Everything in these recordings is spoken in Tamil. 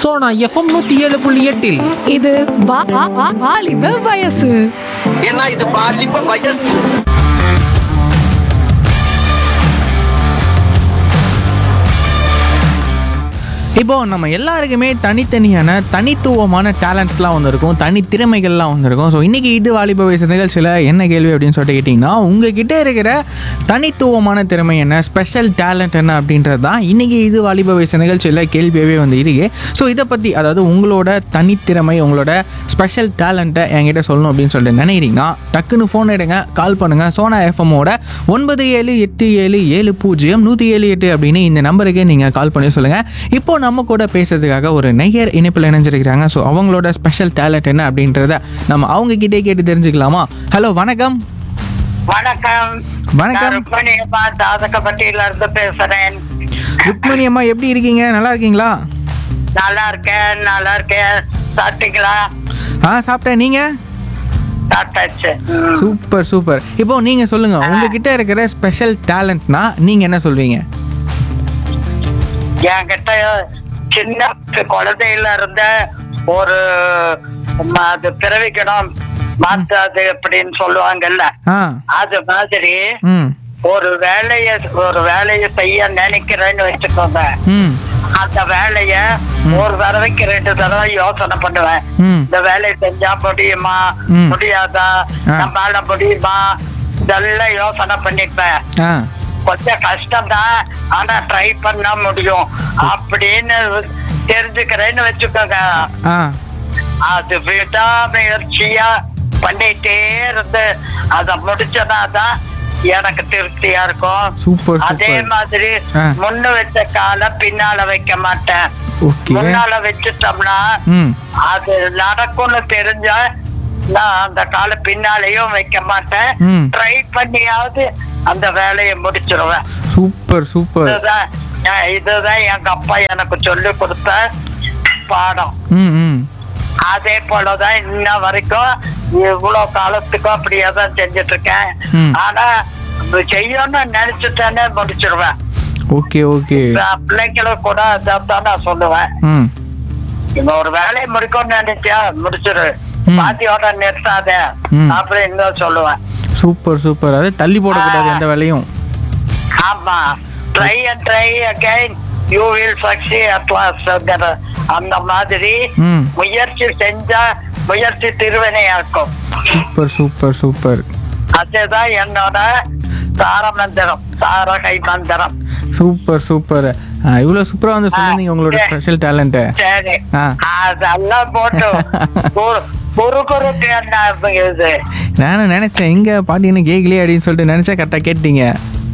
சோனா எஃப்எம் நூத்தி ஏழு புள்ளி எட்டில் இது வா- வா- வா- வாலிப வயசு ஏன்னா இது பாலிப்ப வயசு இப்போ நம்ம எல்லாருக்குமே தனித்தனியான தனித்துவமான டேலண்ட்ஸ்லாம் வந்து இருக்கும் தனித்திறமைகள்லாம் வந்து இருக்கும் ஸோ இன்றைக்கி இது வாலிப வயசு நிகழ்ச்சியில் என்ன கேள்வி அப்படின்னு சொல்லிட்டு கேட்டிங்கன்னா உங்ககிட்ட இருக்கிற தனித்துவமான திறமை என்ன ஸ்பெஷல் டேலண்ட் என்ன அப்படின்றது தான் இன்றைக்கி இது வாலிப வயசு நிகழ்ச்சியில் கேள்வியாகவே வந்து இருக்கு ஸோ இதை பற்றி அதாவது உங்களோட தனித்திறமை உங்களோட ஸ்பெஷல் டேலண்ட்டை என்கிட்ட சொல்லணும் அப்படின்னு சொல்லிட்டு நினைக்கிறீங்கன்னா டக்குன்னு ஃபோன் எடுங்க கால் பண்ணுங்கள் சோனா எஃப்எம்மோட ஒன்பது ஏழு எட்டு ஏழு ஏழு பூஜ்ஜியம் நூற்றி ஏழு எட்டு அப்படின்னு இந்த நம்பருக்கு நீங்கள் கால் பண்ணி சொல்லுங்கள் இப்போ நம்ம கூட பேசுறதுக்காக ஒரு நெய்யர் இணைப்பில் இணைஞ்சிருக்கிறாங்க ஸோ அவங்களோட ஸ்பெஷல் டேலண்ட் என்ன அப்படின்றத நம்ம அவங்க கிட்டே கேட்டு தெரிஞ்சுக்கலாமா ஹலோ வணக்கம் வணக்கம் வணக்கம். நான் ருக்மணியம்மா தாதகப்பட்டியில இருந்து பேசுறேன் ருக்மணி அம்மா எப்படி இருக்கீங்க நல்லா இருக்கீங்களா நல்லா இருக்கேன் நல்லா இருக்கேன் சாப்பிட்டீங்களா ஆ சாப்பிட்டேன் நீங்கள் சாப்பிட்டாச்சு ம். சூப்பர் சூப்பர் இப்போ நீங்கள் சொல்லுங்கள் உங்ககிட்ட இருக்கிற ஸ்பெஷல் டேலண்ட்னா நீங்கள் என்ன சொல்வீங்க என்கிட்ட சின்ன குழந்தையில இருந்த ஒரு ம- அது பிறவிக்கணும் மாத்தாது அப்படின்னு சொல்லுவாங்கல்ல ஆ அது மாதிரி ம் ஒரு வேலைய ஒரு வேலையை செய்ய நினைக்கிறேன்னு வச்சுக்கோங்க ம் அந்த வேலைய ஒரு தடவைக்கு ரெண்டு தடவை யோசனை பண்ணுவேன் ம் இந்த வேலையை செஞ்சா முடியுமா ம். முடியாதா ஆ. நம்மளால முடியுமா இதெல்லாம் யோசனை பண்ணிப்பேன் ஆ கொஞ்சம் கஷ்டம்தான் ஆனா ட்ரை பண்ண முடியும் அப்படின்னு தெரிஞ்சுக்கிறேன்னு வச்சுக்கோங்க ஆ அது விடாமுயற்சியா பண்ணிட்டே இருந்து அத முடிச்சதாதான் எனக்கு திருப்தியா இருக்கும் சூப்பர் அதே சூப்பர் மாதிரி ஆ. முன்ன வச்ச கால பின்னால வைக்க மாட்டேன் ஓகே முன்னால வச்சுட்டோம்னா ம் அது நடக்கும்னு தெரிஞ்சா நான் அந்த கால பின்னாலையும் வைக்க மாட்டேன் ம். ட்ரை பண்ணியாவது அந்த வேலையை முடிச்சிருவேன் சூப்பர் சூப்பர் இதுதான் அஹ் இதுதான் எங்க அப்பா எனக்கு சொல்லி கொடுத்த பாடம் ம் ம் அதே போலதான் இன்ன வரைக்கும் இவ்வளவு காலத்துக்கும் அப்படியே தான் செஞ்சுட்டு இருக்கேன் ம். ஆனா செய்யணும்னு நினைச்சுட்டானே முடிச்சிருவேன் ஓகே ஓகே நான் பிள்ளைங்களும் கூட அதான் தான் நான் சொல்லுவேன் ம் இந்த ஒரு வேலையை முடிக்கணும்னு நினைச்சா முடிச்சிரு ம். பாத்தியோட நிறுத்தாத ம். அப்படின்னு தான் சொல்லுவேன் சூப்பர் சூப்பர் அது தள்ளி போடக்கூடாது எந்த வேலையும் ஆமா try and try again you will succeed at last அந்த மாதிரி ம். முயற்சி செஞ்சா முயற்சி திருவினையாக்கும் சூப்பர் சூப்பர் சூப்பர் அதுதான் என்னோட தார மந்திரம் தாரகை மந்திரம் சூப்பர் சூப்பர் இவ்வளோ சூப்பராக வந்து சொல்லியிருந்தீங்க உங்களோட ஆ. ஸ்பெஷல் டேலண்ட்டை சரி ஆ. அதெல்லாம் போட்டு குறு- குறு குறுக்கு என்ன இது நானும் நினச்சேன் எங்க பாட்டி என்ன கேட்கலையே அப்படின்னு சொல்லிட்டு நினச்சா கரெக்டாக கேட்டீங்க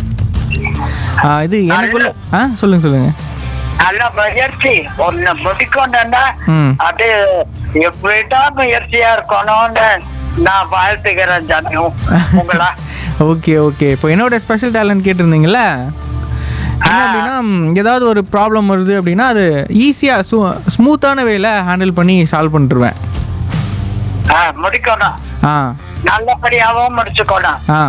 ஆ, இது எனக்குள்ள ஆ சொல்லுங்க சொல்லுங்க நல்ல முயற்சி ஒண்ணு முடிக்கணும்னா ம். அது விடா முயற்சியா இருக்கணும்னு நான் வாழ்த்துகிறேன் ஜாமியும் உங்களா ஓகே ஓகே இப்போ என்னோட ஸ்பெஷல் டேலண்ட் கேட்டிருந்தீங்கல்ல என்ன அப்படின்னா ம், ஏதாவது ஒரு ப்ராப்ளம் வருது அப்படின்னா அது ஈஸியாக ஸ்மூ ஸ்மூத்தான வேல ஹேண்டில் பண்ணி சால்வ் பண்ணிட்டுருவேன் ஆ, முடிக்கணும் ஆ நல்லபடியாவும் முடிச்சுக்கணும் ஆ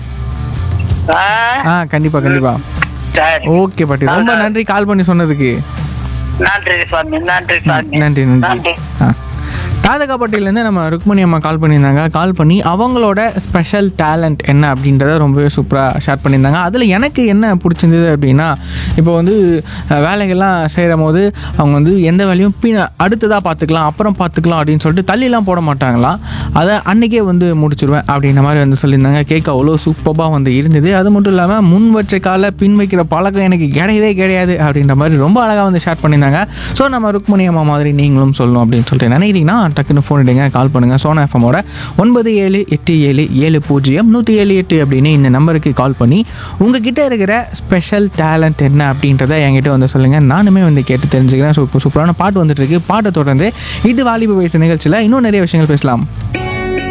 ஆ? ஆ கண்டிப்பாக கண்டிப்பாக சரி ஓகே பாட்டி ரொம்ப நன்றி கால் பண்ணி சொன்னதுக்கு நன்றி சாமி நன்றி சாமி நன்றி நன்றி ஆ தாதகாப்பட்டியிலேருந்து நம்ம ருக்மணி அம்மா கால் பண்ணியிருந்தாங்க கால் பண்ணி அவங்களோட ஸ்பெஷல் டேலண்ட் என்ன அப்படின்றத ரொம்பவே சூப்பராக ஷேர் பண்ணியிருந்தாங்க அதில் எனக்கு என்ன பிடிச்சிருந்தது அப்படின்னா இப்போ வந்து அஹ், வேலைகள்லாம் செய்கிற போது அவங்க வந்து எந்த வேலையும் பின்ன அடுத்ததாக பார்த்துக்கலாம் அப்புறம் பார்த்துக்கலாம் அப்படின்னு சொல்லிட்டு தள்ளிலாம் போட மாட்டாங்களாம் அதை அன்றைக்கே வந்து முடிச்சிருவேன் அப்படின்ற மாதிரி வந்து சொல்லியிருந்தாங்க கேட்க அவ்வளோ சூப்பராக வந்து இருந்தது அது மட்டும் இல்லாமல் முன் வச்ச கால பின் வைக்கிற பழக்கம் எனக்கு கிடையவே கிடையாது அப்படின்ற மாதிரி ரொம்ப அழகாக வந்து ஷேர் பண்ணியிருந்தாங்க ஸோ நம்ம ருக்மணி அம்மா மாதிரி நீங்களும் சொல்லணும் அப்படின்னு சொல்லிட்டு நினைக்கிறீங்கன்னா டக்குன்னு ஃபோன் எடுங்க கால் பண்ணுங்கள் சோனா எஃப்எம்மோட ஒன்பது ஏழு எட்டு ஏழு ஏழு பூஜ்ஜியம் நூற்றி ஏழு எட்டு அப்படின்னு இந்த நம்பருக்கு கால் பண்ணி உங்ககிட்ட இருக்கிற ஸ்பெஷல் டேலண்ட் என்ன அப்படின்றத என்கிட்ட வந்து சொல்லுங்கள் நானுமே வந்து கேட்டு தெரிஞ்சுக்கிறேன் சூப்பர் சூப்பரான பாட்டு வந்துட்டு இருக்கு பாட்டை தொடர்ந்து இது வாலிப வயசு நிகழ்ச்சியில் இன்னும் நிறைய விஷயங்கள் பேசலாம்